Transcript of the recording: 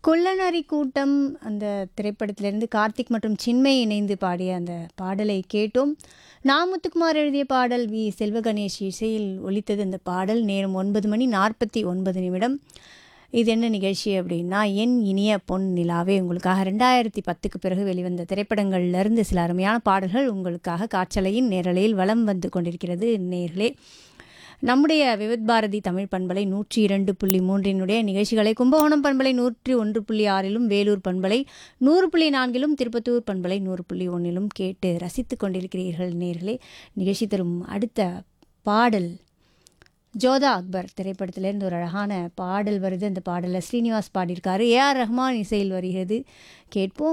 குள்ளநரி கூட்டம் அந்த திரைப்படத்திலிருந்து கார்த்திக் மற்றும் சின்மய் இணைந்து பாடிய அந்த பாடலை கேட்டோம் நாமுத்துக்குமார் எழுதிய பாடல் வி செல்வகணேஷ் இசையில் ஒலித்தது அந்த பாடல் நேரம் ஒன்பது மணி நாற்பத்தி ஒன்பது நிமிடம் இது என்ன நிகழ்ச்சி அப்படின்னா என் இனிய பொன் நிலாவே உங்களுக்காக ரெண்டாயிரத்தி பத்துக்கு பிறகு வெளிவந்த திரைப்படங்கள்லேருந்து சில அருமையான பாடல்கள் உங்களுக்காக காற்றலையின் நேரலையில் வலம் வந்து கொண்டிருக்கிறது நேர்களே நம்முடைய விவித் பாரதி தமிழ் பண்பலை நூற்றி இரண்டு புள்ளி மூன்றினுடைய நிகழ்ச்சிகளை கும்பகோணம் பண்பலை நூற்றி ஒன்று புள்ளி ஆறிலும் வேலூர் பண்பலை நூறு புள்ளி நான்கிலும் திருப்பத்தூர் பண்பலை நூறு புள்ளி ஒன்றிலும் கேட்டு ரசித்து கொண்டிருக்கிறீர்கள் நேர்களே நிகழ்ச்சி தரும் அடுத்த பாடல் ஜோதா அக்பர் திரைப்படத்திலேருந்து ஒரு அழகான பாடல் வருது அந்த பாடலை ஸ்ரீனிவாஸ் பாடியிருக்காரு ஏஆர் ரஹ்மான் இசையில் வருகிறது கேட்போம்